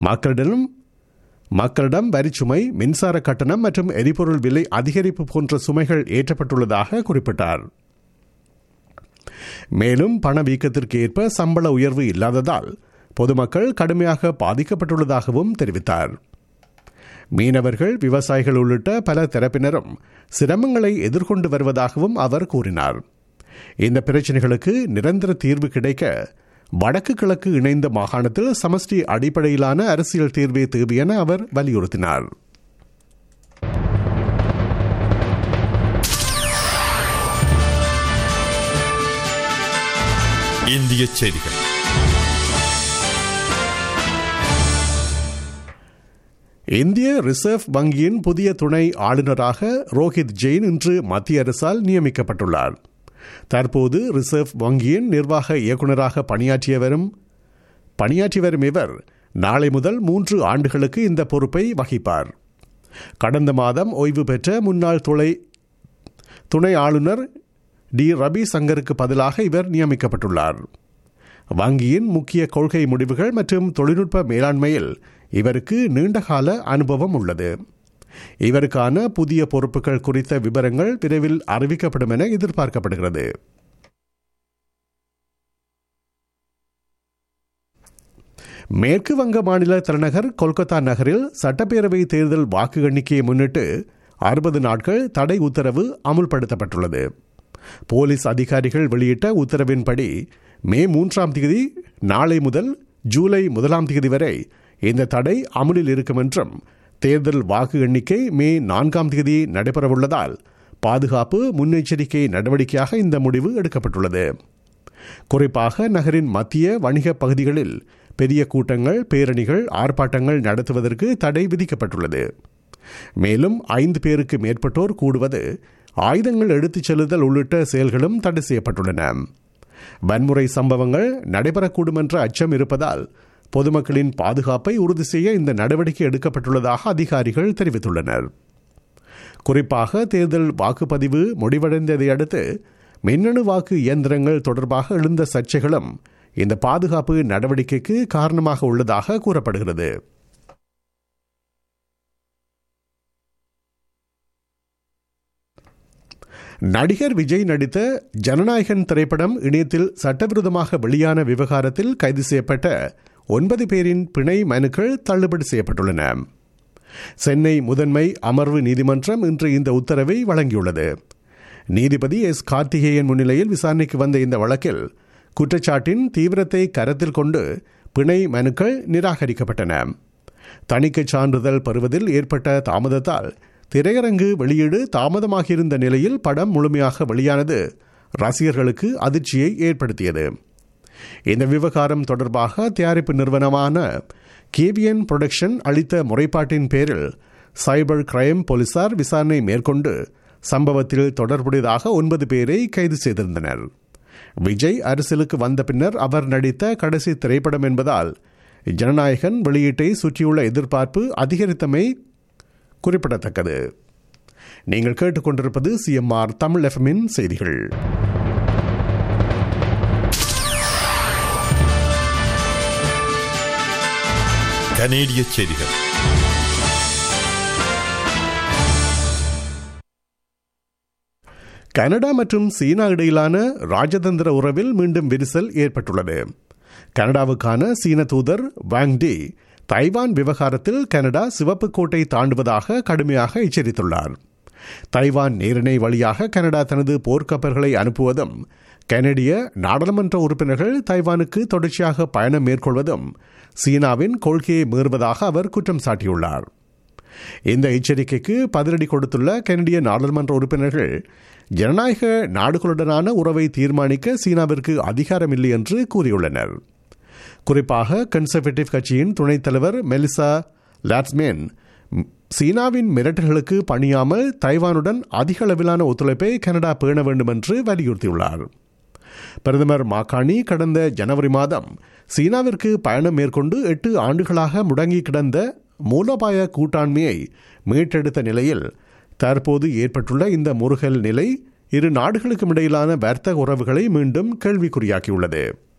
மக்களிடம் மக்களிடம் வரிச்சுமை மின்சார கட்டணம் மற்றும் எரிபொருள் விலை அதிகரிப்பு போன்ற சுமைகள் ஏற்றப்பட்டுள்ளதாக குறிப்பிட்டார் மேலும் பணவீக்கத்திற்கு ஏற்ப சம்பள உயர்வு இல்லாததால் பொதுமக்கள் கடுமையாக பாதிக்கப்பட்டுள்ளதாகவும் தெரிவித்தார் மீனவர்கள் விவசாயிகள் உள்ளிட்ட பல தரப்பினரும் சிரமங்களை எதிர்கொண்டு வருவதாகவும் அவர் கூறினார் இந்த பிரச்சினைகளுக்கு நிரந்தர தீர்வு கிடைக்க வடக்கு கிழக்கு இணைந்த மாகாணத்தில் சமஷ்டி அடிப்படையிலான அரசியல் தீர்வே தேவை என அவர் வலியுறுத்தினார் இந்திய செய்திகள் இந்திய ரிசர்வ் வங்கியின் புதிய துணை ஆளுநராக ரோஹித் ஜெயின் இன்று மத்திய அரசால் நியமிக்கப்பட்டுள்ளார் தற்போது ரிசர்வ் வங்கியின் நிர்வாக இயக்குநராக பணியாற்றிய வரும் பணியாற்றி வரும் இவர் நாளை முதல் மூன்று ஆண்டுகளுக்கு இந்த பொறுப்பை வகிப்பார் கடந்த மாதம் ஓய்வு பெற்ற முன்னாள் துணை துணை ஆளுநர் டி ரபி சங்கருக்கு பதிலாக இவர் நியமிக்கப்பட்டுள்ளார் வங்கியின் முக்கிய கொள்கை முடிவுகள் மற்றும் தொழில்நுட்ப மேலாண்மையில் இவருக்கு நீண்டகால அனுபவம் உள்ளது இவருக்கான புதிய பொறுப்புகள் குறித்த விவரங்கள் விரைவில் அறிவிக்கப்படும் என எதிர்பார்க்கப்படுகிறது மேற்கு வங்க மாநில தலைநகர் கொல்கத்தா நகரில் சட்டப்பேரவை தேர்தல் வாக்கு எண்ணிக்கையை முன்னிட்டு அறுபது நாட்கள் தடை உத்தரவு அமுல்படுத்தப்பட்டுள்ளது போலீஸ் அதிகாரிகள் வெளியிட்ட உத்தரவின்படி மே மூன்றாம் தேதி நாளை முதல் ஜூலை முதலாம் தேதி வரை இந்த தடை அமுலில் இருக்கும் என்றும் தேர்தல் வாக்கு எண்ணிக்கை மே நான்காம் தேதி நடைபெறவுள்ளதால் பாதுகாப்பு முன்னெச்சரிக்கை நடவடிக்கையாக இந்த முடிவு எடுக்கப்பட்டுள்ளது குறிப்பாக நகரின் மத்திய வணிக பகுதிகளில் பெரிய கூட்டங்கள் பேரணிகள் ஆர்ப்பாட்டங்கள் நடத்துவதற்கு தடை விதிக்கப்பட்டுள்ளது மேலும் ஐந்து பேருக்கு மேற்பட்டோர் கூடுவது ஆயுதங்கள் எடுத்துச் செல்லுதல் உள்ளிட்ட செயல்களும் தடை செய்யப்பட்டுள்ளன வன்முறை சம்பவங்கள் நடைபெறக்கூடும் என்ற அச்சம் இருப்பதால் பொதுமக்களின் பாதுகாப்பை உறுதி செய்ய இந்த நடவடிக்கை எடுக்கப்பட்டுள்ளதாக அதிகாரிகள் தெரிவித்துள்ளனர் குறிப்பாக தேர்தல் வாக்குப்பதிவு முடிவடைந்ததை அடுத்து மின்னணு வாக்கு இயந்திரங்கள் தொடர்பாக எழுந்த சர்ச்சைகளும் இந்த பாதுகாப்பு நடவடிக்கைக்கு காரணமாக உள்ளதாக கூறப்படுகிறது நடிகர் விஜய் நடித்த ஜனநாயகன் திரைப்படம் இணையத்தில் சட்டவிரோதமாக வெளியான விவகாரத்தில் கைது செய்யப்பட்ட ஒன்பது பேரின் பிணை மனுக்கள் தள்ளுபடி செய்யப்பட்டுள்ளன சென்னை முதன்மை அமர்வு நீதிமன்றம் இன்று இந்த உத்தரவை வழங்கியுள்ளது நீதிபதி எஸ் கார்த்திகேயன் முன்னிலையில் விசாரணைக்கு வந்த இந்த வழக்கில் குற்றச்சாட்டின் தீவிரத்தை கருத்தில் கொண்டு பிணை மனுக்கள் நிராகரிக்கப்பட்டன தணிக்கைச் சான்றிதழ் பெறுவதில் ஏற்பட்ட தாமதத்தால் திரையரங்கு வெளியீடு தாமதமாகியிருந்த நிலையில் படம் முழுமையாக வெளியானது ரசிகர்களுக்கு அதிர்ச்சியை ஏற்படுத்தியது இந்த விவகாரம் தொடர்பாக தயாரிப்பு நிறுவனமான கேவியன் புரொடக்ஷன் அளித்த முறைப்பாட்டின் பேரில் சைபர் கிரைம் போலீசார் விசாரணை மேற்கொண்டு சம்பவத்தில் தொடர்புடையதாக ஒன்பது பேரை கைது செய்திருந்தனர் விஜய் அரசியலுக்கு வந்த பின்னர் அவர் நடித்த கடைசி திரைப்படம் என்பதால் ஜனநாயகன் வெளியீட்டை சுற்றியுள்ள எதிர்பார்ப்பு அதிகரித்தமை குறிப்பிடத்தக்கது நீங்கள் கேட்டுக்கொண்டிருப்பது சிஎம்ஆர் தமிழ் எஃப்எம்மின் செய்திகள் கனேடிய செய்திகள் கனடா மற்றும் சீனா இடையிலான ராஜதந்திர உறவில் மீண்டும் விரிசல் ஏற்பட்டுள்ளது கனடாவுக்கான சீன தூதர் வாங் டி தைவான் விவகாரத்தில் கனடா சிவப்பு கோட்டை தாண்டுவதாக கடுமையாக எச்சரித்துள்ளார் தைவான் நேரிணை வழியாக கனடா தனது போர்க்கப்பல்களை அனுப்புவதும் கனடிய நாடாளுமன்ற உறுப்பினர்கள் தைவானுக்கு தொடர்ச்சியாக பயணம் மேற்கொள்வதும் சீனாவின் கொள்கையை மீறுவதாக அவர் குற்றம் சாட்டியுள்ளார் இந்த எச்சரிக்கைக்கு பதிலடி கொடுத்துள்ள கனடிய நாடாளுமன்ற உறுப்பினர்கள் ஜனநாயக நாடுகளுடனான உறவை தீர்மானிக்க சீனாவிற்கு அதிகாரம் இல்லை என்று கூறியுள்ளனர் குறிப்பாக கன்சர்வேட்டிவ் கட்சியின் துணைத் தலைவர் மெலிசா லாட்ஸ்மேன் சீனாவின் மிரட்டல்களுக்கு பணியாமல் தைவானுடன் அதிக அளவிலான ஒத்துழைப்பை கனடா பேண வேண்டும் என்று வலியுறுத்தியுள்ளார் பிரதமர் மாகாணி கடந்த ஜனவரி மாதம் சீனாவிற்கு பயணம் மேற்கொண்டு எட்டு ஆண்டுகளாக முடங்கி கிடந்த மூலோபாய கூட்டாண்மையை மீட்டெடுத்த நிலையில் தற்போது ஏற்பட்டுள்ள இந்த முருகல் நிலை இரு நாடுகளுக்கும் இடையிலான வர்த்தக உறவுகளை மீண்டும் கேள்விக்குறியாக்கியுள்ளது